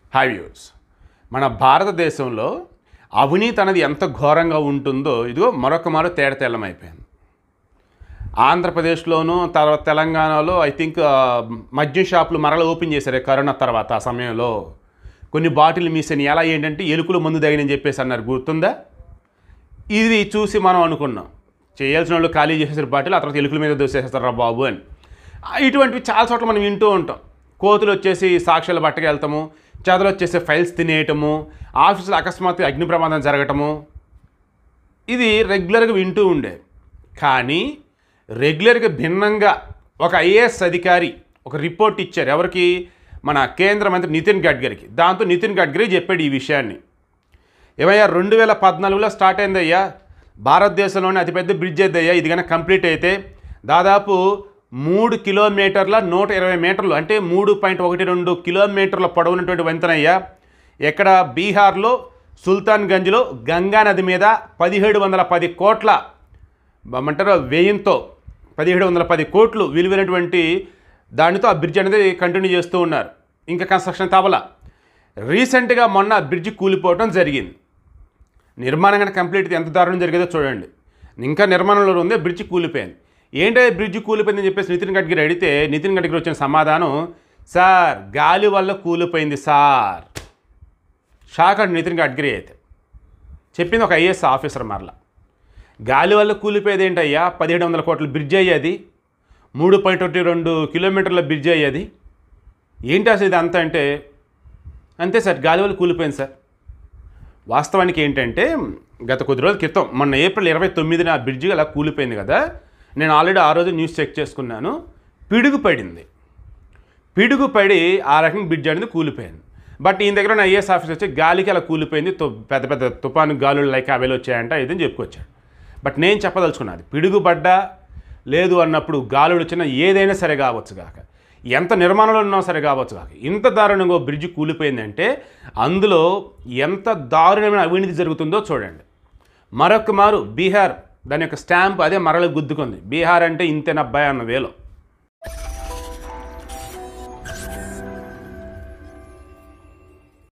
hi views మన భారతదేశంలో అవినీతి అనేది ఎంత ఘోరంగా ఉంటుందో ఇదిగో మరొక మరో తేడతెల్లమైపోయింది ఆంధ్రప్రదేశ్లోను తర్వాత తెలంగాణలో ఐ థింక్ మద్యం షాపులు మరల ఓపెన్ చేశారు కరోనా తర్వాత ఆ సమయంలో కొన్ని బాటిల్ మిస్ అని ఎలా ఏంటంటే ఎలుకలు మందు తగినని చెప్పేసి అన్నారు గుర్తుందా ఇది చూసి మనం అనుకున్నాం చేయాల్సిన వాళ్ళు ఖాళీ చేసేసారు బాటిల్ ఆ తర్వాత ఎలుకల మీద దోసేస్తారా బాబు అని ఆ, ఇటువంటివి చాలా చోట్ల మనం వింటూ ఉంటాం కోతులు వచ్చేసి సాక్ష్యాలు పట్టుకెళ్తాము చెదలు వచ్చేసి ఫైల్స్ తినేయటము ఆఫీసులో అకస్మాత్తు అగ్ని ప్రమాదం జరగటము ఇది రెగ్యులర్గా వింటూ ఉండే కానీ రెగ్యులర్గా భిన్నంగా ఒక ఐఏఎస్ అధికారి ఒక రిపోర్ట్ ఇచ్చారు ఎవరికి మన కేంద్ర మంత్రి నితిన్ గడ్కరీకి దాంతో నితిన్ గడ్కరీ చెప్పాడు ఈ విషయాన్ని ఏమయ్యా రెండు వేల పద్నాలుగులో స్టార్ట్ అయిందయ్యా భారతదేశంలోనే అతిపెద్ద బ్రిడ్జ్ అయ్యా ఇది కనుక కంప్లీట్ అయితే దాదాపు మూడు కిలోమీటర్ల నూట ఇరవై మీటర్లు అంటే మూడు పాయింట్ ఒకటి రెండు కిలోమీటర్ల పొడవునటువంటి వంతెనయ్యా ఎక్కడ బీహార్లో సుల్తాన్గంజ్లో గంగా నది మీద పదిహేడు వందల పది కోట్ల ఏమంటారు వ్యయంతో పదిహేడు వందల పది కోట్లు విలువైనటువంటి దానితో ఆ బ్రిడ్జ్ అనేది కంటిన్యూ చేస్తూ ఉన్నారు ఇంకా కన్స్ట్రక్షన్ తవల రీసెంట్గా మొన్న ఆ బ్రిడ్జ్ కూలిపోవడం జరిగింది నిర్మాణం కనుక కంప్లీట్ అయితే ఎంత దారుణం జరిగేదో చూడండి ఇంకా నిర్మాణంలో ఉంది బ్రిడ్జ్ కూలిపోయింది ఏంటో బ్రిడ్జ్ కూలిపోయిందని చెప్పేసి నితిన్ గడ్కరీ అడిగితే నితిన్ గడ్కరీ వచ్చిన సమాధానం సార్ గాలి వల్ల కూలిపోయింది సార్ షాక్ అండి నితిన్ గడ్కరీ అయితే చెప్పింది ఒక ఐఏఎస్ ఆఫీసర్ మరలా గాలి వల్ల కూలిపోయేది ఏంటయ్యా పదిహేడు వందల కోట్ల బ్రిడ్జ్ అయ్యేది మూడు పాయింట్ ఒకటి రెండు కిలోమీటర్ల బ్రిడ్జ్ అయ్యేది ఏంటి అసలు ఇది అంతా అంటే అంతే సార్ గాలి వల్ల కూలిపోయింది సార్ వాస్తవానికి ఏంటంటే గత కొద్ది రోజుల క్రితం మొన్న ఏప్రిల్ ఇరవై తొమ్మిదిన ఆ బ్రిడ్జ్ అలా కూలిపోయింది కదా నేను ఆల్రెడీ ఆ రోజు న్యూస్ చెక్ చేసుకున్నాను పిడుగు పడింది పిడుగు పడి ఆ రకంగా బ్రిడ్జ్ అనేది కూలిపోయింది బట్ ఈయన దగ్గర ఉన్న ఐఏఎస్ ఆఫీసర్ వచ్చి గాలికి అలా కూలిపోయింది తు- పెద్ద పెద్ద తుఫాను గాలులు లైక్ అవేలు వచ్చాయంట ఇదని చెప్పుకొచ్చాడు బట్ నేను చెప్పదలుచుకున్నది పిడుగు పడ్డా లేదు అన్నప్పుడు గాలులు వచ్చినా ఏదైనా సరే కావచ్చు కాక ఎంత నిర్మాణంలో ఉన్నా సరే కావచ్చు కాక ఇంత దారుణంగా ఓ బ్రిడ్జ్ కూలిపోయిందంటే అందులో ఎంత దారుణమైన అవినీతి జరుగుతుందో చూడండి మరొక మారు బీహార్ దాని యొక్క స్టాంప్ అదే మరల గుద్దుకుంది బీహార్ అంటే ఇంతేనబ్బాయి అన్న వేలో